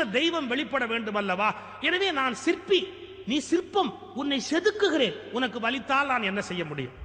தெய்வம் வெளிப்பட வேண்டும் அல்லவா எனவே நான் சிற்பி நீ சிற்பம் உன்னை செதுக்குகிறேன் உனக்கு வலித்தால் நான் என்ன செய்ய முடியும்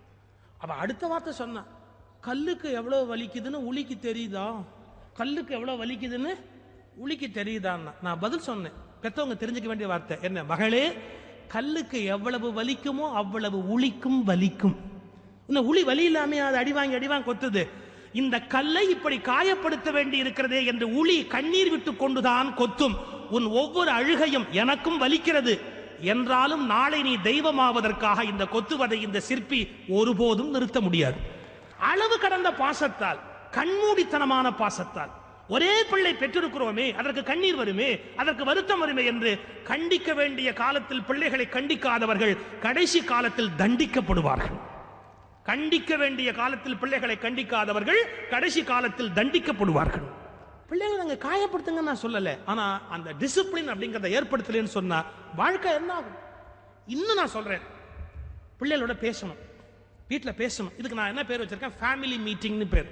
அவ அடுத்த வார்த்தை சொன்னா கல்லுக்கு எவ்வளவு வலிக்குதுன்னு உளிக்கு தெரியுதா கல்லுக்கு எவ்வளவு வலிக்குதுன்னு உளிக்கு தெரியுதான்னா நான் பதில் சொன்னேன் பெத்தவங்க தெரிஞ்சுக்க வேண்டிய வார்த்தை என்ன மகளே கல்லுக்கு எவ்வளவு வலிக்குமோ அவ்வளவு உளிக்கும் வலிக்கும் இன்னும் உளி வலி இல்லாம அது அடி வாங்கி அடி வாங்கி கொத்துது இந்த கல்லை இப்படி காயப்படுத்த வேண்டி இருக்கிறதே என்று உளி கண்ணீர் விட்டு கொண்டுதான் கொத்தும் உன் ஒவ்வொரு அழுகையும் எனக்கும் வலிக்கிறது என்றாலும் நாளை நீ தெய்வமாவதற்காக இந்த கொத்துவதை இந்த சிற்பி ஒருபோதும் நிறுத்த முடியாது அளவு கடந்த பாசத்தால் கண்மூடித்தனமான பாசத்தால் ஒரே பிள்ளை பெற்றிருக்கிறோமே அதற்கு கண்ணீர் வருமே அதற்கு வருத்தம் வருமே என்று கண்டிக்க வேண்டிய காலத்தில் பிள்ளைகளை கண்டிக்காதவர்கள் கடைசி காலத்தில் தண்டிக்கப்படுவார்கள் கண்டிக்க வேண்டிய காலத்தில் பிள்ளைகளை கண்டிக்காதவர்கள் கடைசி காலத்தில் தண்டிக்கப்படுவார்கள் பிள்ளைகளை நாங்க காயப்படுத்துங்க நான் சொல்லல ஆனா அந்த டிசிப்ளின் அப்படிங்கறத ஏற்படுத்தலைன்னு சொன்னா வாழ்க்கை என்ன ஆகும் இன்னும் நான் சொல்றேன் பிள்ளைகளோட பேசணும் வீட்டில் பேசணும் இதுக்கு நான் என்ன பேர் வச்சிருக்கேன் ஃபேமிலி மீட்டிங்னு பேர்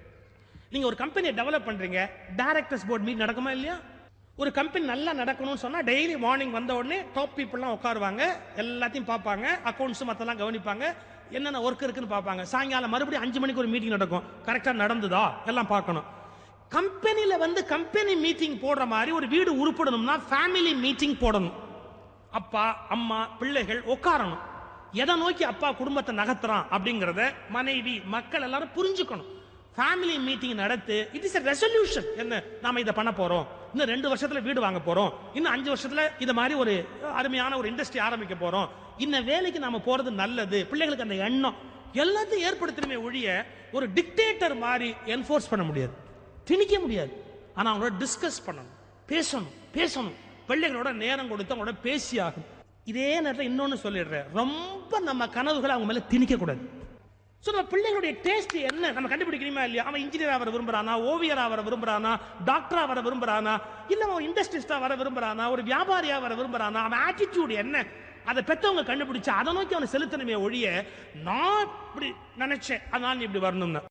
நீங்க ஒரு கம்பெனியை டெவலப் பண்றீங்க டைரக்டர்ஸ் போர்ட் மீட் நடக்குமா இல்லையா ஒரு கம்பெனி நல்லா நடக்கணும்னு சொன்னா டெய்லி மார்னிங் வந்த உடனே டாப் பீப்புள்லாம் உட்காருவாங்க எல்லாத்தையும் பார்ப்பாங்க அக்கௌண்ட்ஸ் மற்றெல்லாம் கவனிப்பாங்க என்னென்ன ஒர்க் இருக்குன்னு பார்ப்பாங்க சாயங்காலம் மறுபடியும் அஞ்சு மணிக்கு ஒரு மீட்டிங் நடக்கும் கரெக்டாக நடந்துதா எல்லாம் பார்க்கணும் கம்பெனியில் வந்து கம்பெனி மீட்டிங் போடுற மாதிரி ஒரு வீடு உருப்படணும்னா ஃபேமிலி மீட்டிங் போடணும் அப்பா அம்மா பிள்ளைகள் உட்காரணும் எதை நோக்கி அப்பா குடும்பத்தை நகர்த்துறான் அப்படிங்கிறத மனைவி மக்கள் எல்லாரும் புரிஞ்சுக்கணும் ஃபேமிலி மீட்டிங் நடத்து இட் இஸ் a ரெசல்யூஷன் என்ன நாம இதை பண்ண போறோம் இன்னும் ரெண்டு வருஷத்துல வீடு வாங்க போறோம் இன்னும் அஞ்சு வருஷத்துல இது மாதிரி ஒரு அருமையான ஒரு இண்டஸ்ட்ரி ஆரம்பிக்க போறோம் இந்த வேலைக்கு நாம போறது நல்லது பிள்ளைகளுக்கு அந்த எண்ணம் எல்லாத்தையும் ஏற்படுத்தணுமே ஒழிய ஒரு டிக்டேட்டர் மாதிரி என்ஃபோர்ஸ் பண்ண முடியாது திணிக்க முடியாது ஆனா அவங்களோட டிஸ்கஸ் பண்ணணும் பேசணும் பேசணும் பிள்ளைகளோட நேரம் கொடுத்து அவங்களோட பேசி ஆகும் இதே நேரத்தில் இன்னொன்னு சொல்லிடுறேன் ரொம்ப நம்ம கனவுகளை அவங்க மேல திணிக்க கூடாது ஸோ நம்ம பிள்ளைகளுடைய டேஸ்ட் என்ன நம்ம கண்டுபிடிக்கணுமா இல்லையா அவன் இன்ஜினியரா வர விரும்புறானா ஓவியரா வர விரும்புறானா டாக்டரா வர விரும்புறானா இல்ல அவன் இண்டஸ்ட்ரிஸ்டா வர விரும்புறானா ஒரு வியாபாரியா வர விரும்புறானா அவன் ஆட்டிடியூட் என்ன அதை பெத்தவங்க கண்டுபிடிச்சு அதை நோக்கி அவனை செலுத்தணுமே ஒழிய நான் இப்படி நினைச்சேன் அதனால நீ இப்படி வரணும்னு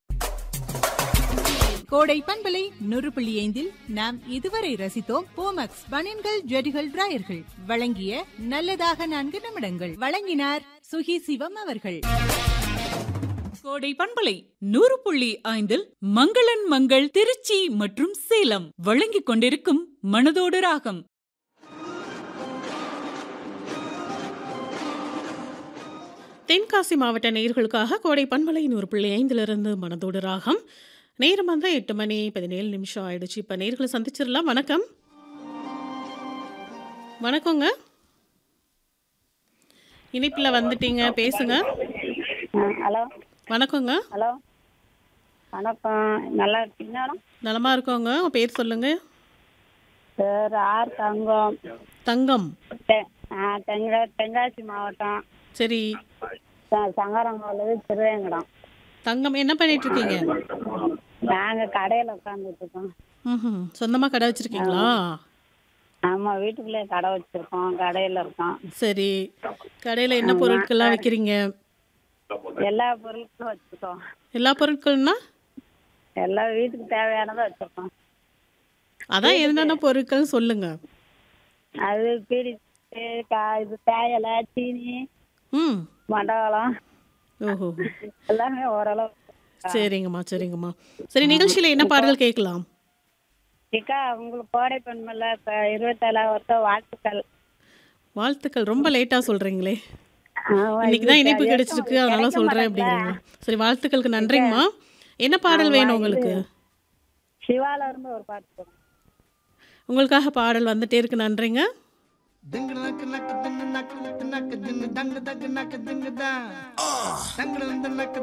கோடை பண்பலை நூறு புள்ளி ஐந்தில் நாம் இதுவரை ரசித்தோம் போமக்ஸ் பனியன்கள் ஜெடிகள் டிராயர்கள் வழங்கிய நல்லதாக நான்கு நிமிடங்கள் வழங்கினார் சுகி சிவம் அவர்கள் கோடை பண்பலை நூறு புள்ளி ஐந்தில் மங்களன் மங்கள் திருச்சி மற்றும் சேலம் வழங்கிக் கொண்டிருக்கும் மனதோடு ராகம் தென்காசி மாவட்ட நேயர்களுக்காக கோடை பண்பலை நூறு புள்ளி ஐந்திலிருந்து மனதோடு ராகம் நேரம் வந்தால் எட்டு மணி பதினேழு நிமிஷம் ஆயிடுச்சு இப்போ நேர்களை சந்திச்சிடலாம் வணக்கம் வணக்கங்க இனிப்பில் வந்துட்டீங்க பேசுங்க ஆ, ஹலோ வணக்கங்க ஹலோ வணக்கம் நல்லா இருக்கீங்களா நலமா இருக்கோங்க உங்க பேர் சொல்லுங்க சார் ஆர் தங்கம் தங்கம் தெ- ஆ, தெங்க தென்காசி மாவட்டம் சரி ச- சங்கரங்கோலு திருவேங்கடம் தங்கம் என்ன பண்ணிட்டு இருக்கீங்க நாங்கள் கடையில் உட்காந்துட்டு இருக்கோம் ம் சொந்தமாக கடை வச்சிருக்கீங்களா ஆமாம் வீட்டுக்குள்ளே கடை வச்சுருக்கோம் கடையில் இருக்கோம் சரி கடையில் என்ன பொருட்கள்லாம் விற்கிறீங்க எல்லா பொருட்களும் வச்சுருக்கோம் எல்லா பொருட்கள்னா எல்லா வீட்டுக்கு தேவையானதை வச்சுருக்கோம் அதான் என்னென்ன பொருட்கள் சொல்லுங்க அது பீடி கா இது தேயலை சீனி ம் மண்டபம் ஓஹோ எல்லாமே ஓரளவு சரிங்கம்மா சரிங்கம்மா சரி நிகழ்ச்சியில் என்ன பாடல் கேட்கலாம் இக்கா உங்களுக்கு கோடை பெண்மல்ல இருபத்தேழாவது வருஷம் வாழ்த்துக்கள் வாழ்த்துக்கள் ரொம்ப லேட்டாக சொல்கிறீங்களே ஆமா, இன்னைக்கு தான் இணைப்பு இது கிடைச்சிருக்கு கிடைக்க அதனால சொல்கிறேன் மாட்டேங்குதா? அப்படிங்கிறீங்க சரி வாழ்த்துக்களுக்கு நன்றிங்கம்மா என்ன பாடல் வேணும் உங்களுக்கு சிவால இருந்து ஒரு பாட்டு போடுங்க. உங்களுக்காக பாடல் வந்துட்டே இருக்கு நன்றிங்க Ding nak nak ding nak nak ding dang dang nak ding da. Dang dang nak